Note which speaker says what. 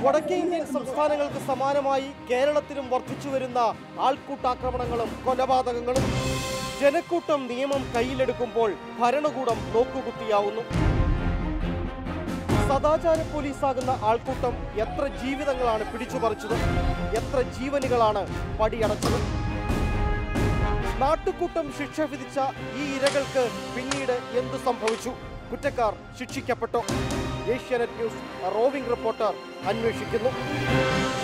Speaker 1: വടക്കേ ഇന്ത്യൻ സംസ്ഥാനങ്ങൾക്ക് സമാനമായി കേരളത്തിലും വർദ്ധിച്ചു വരുന്ന ആൾക്കൂട്ടാക്രമണങ്ങളും കൊലപാതകങ്ങളും ജനക്കൂട്ടം നിയമം കയ്യിലെടുക്കുമ്പോൾ ഭരണകൂടം നോക്കുകുത്തിയാവുന്നു സദാചാര പോലീസാകുന്ന ആൾക്കൂട്ടം എത്ര ജീവിതങ്ങളാണ് പിടിച്ചുപറിച്ചത് എത്ര ജീവനുകളാണ് പടിയടച്ചത് നാട്ടുകൂട്ടം ശിക്ഷ വിധിച്ച ഈ ഇരകൾക്ക് പിന്നീട് എന്തു സംഭവിച്ചു കുറ്റക്കാർ ശിക്ഷിക്കപ്പെട്ടോ ഏഷ്യാനെറ്റ് ന്യൂസ് റോവിംഗ് റിപ്പോർട്ടർ അന്വേഷിക്കുന്നു